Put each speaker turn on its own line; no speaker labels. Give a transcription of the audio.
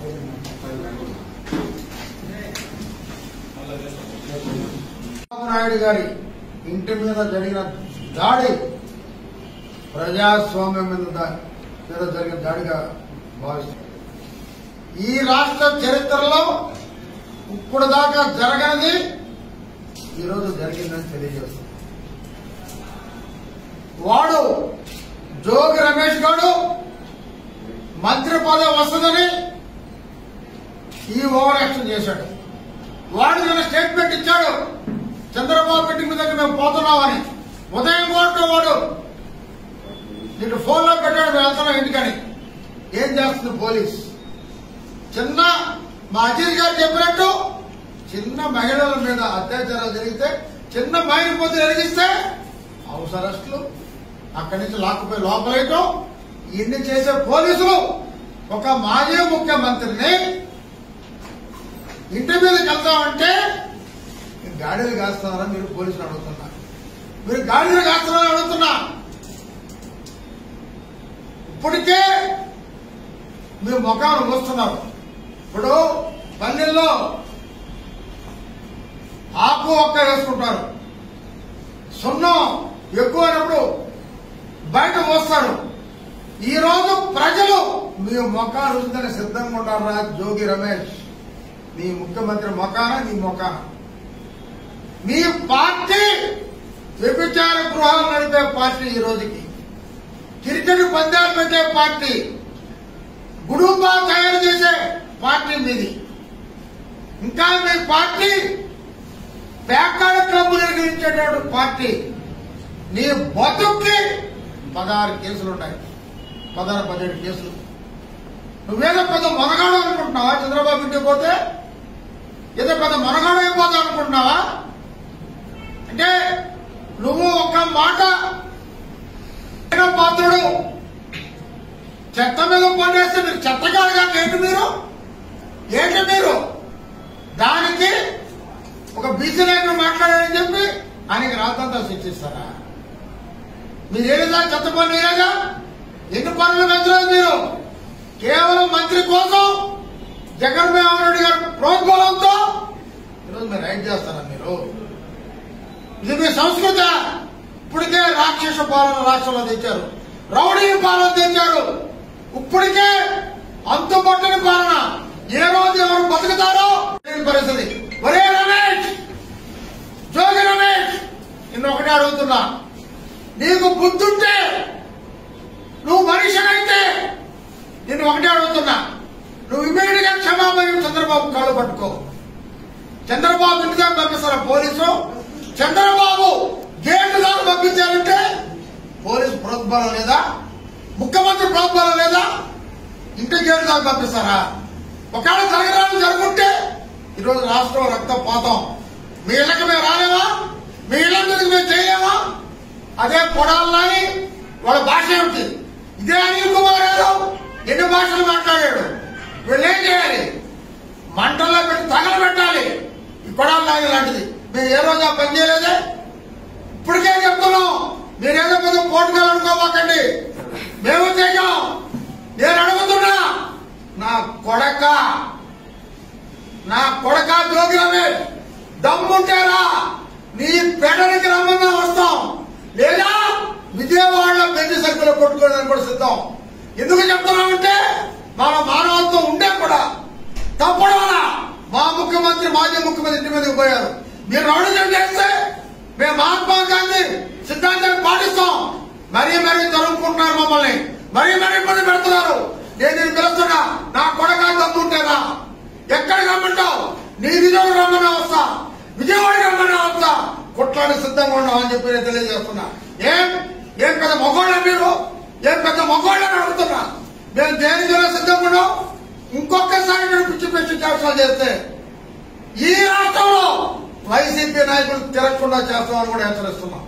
చంద్రబాబు నాయుడు గారి ఇంటి మీద జరిగిన దాడి ప్రజాస్వామ్యం మీద దా- మీద జరిగిన దాడిగా భావిస్తారు ఈ రాష్ట్ర చరిత్రలో ఇప్పుడు దాకా జరగనిది ఈరోజు జరిగిందని తెలియజేస్తుంది వాడు జోగి రమేష్ గారు మంత్రి పదవి వస్తుందని ఈ ఓవర్ యాక్షన్ చేశాడు వాడు నిన్న స్టేట్మెంట్ ఇచ్చాడు చంద్రబాబు ఇంటి మీద మేము పోతున్నామని ఉదయం కోట వాడు నీకు ఫోన్లో పెట్టాడు మేము వెళ్తున్నాం ఇంటికని ఏం చేస్తుంది పోలీస్ చిన్న మా అజీర్ గారు చెప్పినట్టు చిన్న మహిళల మీద అత్యాచారాలు జరిగితే చిన్న మహిళ పొద్దు ఎరిగిస్తే హౌస్ అరెస్టులు అక్కడి నుంచి లాక్కుపోయి లోపలేయటం ఇన్ని చేసే పోలీసులు ఒక మాజీ ముఖ్యమంత్రిని ఇంటి మీదకి వెళ్తామంటే మీరు గాడిలు కాస్తున్నారా మీరు పోలీసులు అడుగుతున్నా మీరు గాడిలు కాస్తున్నారని అడుగుతున్నా ఇప్పటికే మీరు ముఖాలు మోస్తున్నారు ఇప్పుడు పల్లెల్లో ఆకు ఒక్క వేసుకుంటారు సున్నం ఎక్కువైనప్పుడు బయట మోస్తారు ఈ రోజు ప్రజలు మీ మొఖాలు ఉందని సిద్ధంగా ఉన్నారా జోగి రమేష్ నీ ముఖ్యమంత్రి మొఖాన నీ మొఖాన మీ పార్టీ వ్యభిచార గృహాలు నడిపే పార్టీ ఈ రోజుకి క్రికెట్ పందాలు పెట్టే పార్టీ గుడుంబాలు తయారు చేసే పార్టీ మీది ఇంకా మీ పార్టీ పేకాడ క్లబ్బులు నిర్వహించేటువంటి పార్టీ నీ బతుక్కి పదహారు కేసులు ఉన్నాయి పదహారు పదిహేడు కేసులు నువ్వేదో పెద్ద మొనగాడు అనుకుంటున్నావా చంద్రబాబు ఇంటికి పోతే ఏదో పెద్ద మొనగాడు అయిపోతావు అనుకుంటున్నావా అంటే నువ్వు ఒక మాట ఏదో పాత్రుడు చెత్త మీద పడేస్తే మీరు చెత్తగాడుగా ఏంటి మీరు ఏంటి మీరు దానికి ఒక బీసీ నాయకుడు మాట్లాడారని చెప్పి ఆయనకి రాతంతా శిక్షిస్తారా మీరు ఏదైనా చెత్త పని వేయగా ఎన్ని పనులు పెంచలేదు మీరు కేవలం మంత్రి కోసం జగన్మోహన్ రెడ్డి గారి ప్రోద్బలంతో ఈరోజు మీరు రైడ్ చేస్తారా మీరు ఇది మీ సంస్కృత ఇప్పటికే రాక్షస పాలన రాష్ట్రంలో తెచ్చారు రౌడీ పాలన తెచ్చారు ఇప్పటికే అంతుపట్టని పాలన ఏ రోజు ఎవరు బతుకుతారో తెలియని పరిస్థితి ఒరే రమేష్ జోగి రమేష్ నిన్ను ఒకటే అడుగుతున్నా నీకు బుద్ధుంటే నువ్వు మనిషినైతే నిన్ను ఒకటే అడుగుతున్నా నువ్వు ఇమీడియట్ గా క్షమాపణ చంద్రబాబు కాళ్ళు పట్టుకో చంద్రబాబు ఇంటి దాకా పంపిస్తారా పోలీసు చంద్రబాబు గేటు దాకా పంపించారంటే పోలీసు ప్రోద్బలం లేదా ముఖ్యమంత్రి ప్రోద్బలం లేదా ఇంటి గేటు దాకా పంపిస్తారా ఒకవేళ జరగడానికి జరుగుంటే ఈరోజు రాష్ట్రం రక్తపాతం మీ ఇళ్ళకి మేము రాలేమా మీ ఇళ్ళ మీదకి మేము చేయలేమా అదే కొడాలని వాళ్ళ భాష ఏమిటి ఇదే అనిల్ కుమార్ యాదవ్ ఎన్ని భాషలు మాట్లాడాడు వీళ్ళు ఏం చేయాలి మంటల్లో పెట్టి తగలబెట్టాలి ఈ కొడాలి లాగి లాంటిది మేము ఏ రోజు ఆ పని చేయలేదే ఇప్పటికే చెప్తున్నాం మీరేదో పెద్ద పోటుగా అనుకోమాకండి మేము చేయం నేను అడుగుతున్నా నా కొడక నా కొడక జోగి రమేష్ దమ్ముంటేరా నీ పెడనికి రమ్మన్నా వస్తాం లేదా విజయవాడలో పెళ్లి సరుకులు కొట్టుకోవడానికి కూడా సిద్ధం ఎందుకు చెప్తున్నామంటే మన మానవత్వం ఉండే కూడా తప్పడం వల్ల మా ముఖ్యమంత్రి మాజీ ముఖ్యమంత్రి ఇంటి మీదకి పోయారు మీరు రౌడీజం చేస్తే మేము మహాత్మా గాంధీ సిద్ధాంతాన్ని పాటిస్తాం మరీ మరీ తరుముకుంటున్నారు మమ్మల్ని మరీ మరీ ఇబ్బంది పెడుతున్నారు నేను నేను పిలుస్తున్నా నా కొడక దమ్ముంటేనా ఎక్కడికి రమ్మంటావు నీ విజయవాడ రమ్మన్నా వస్తా విజయవాడ రమ్మన్నా వస్తా కొట్లాడి సిద్ధంగా ఉన్నావు అని చెప్పి నేను తెలియజేస్తున్నా ఏం ఏం పెద్ద మగోళ్ళ మీరు ఏం పెద్ద మగోళ్ళని అడుగుతున్నా మేము దేనికైనా సిద్ధంగా ఉన్నాం ఇంకొకసారి మీరు పిచ్చి పిచ్చి చేష్టాలు చేస్తే ఈ రాష్ట్రంలో వైసీపీ నాయకులు తిరగకుండా చేస్తామని కూడా హెచ్చరిస్తున్నాం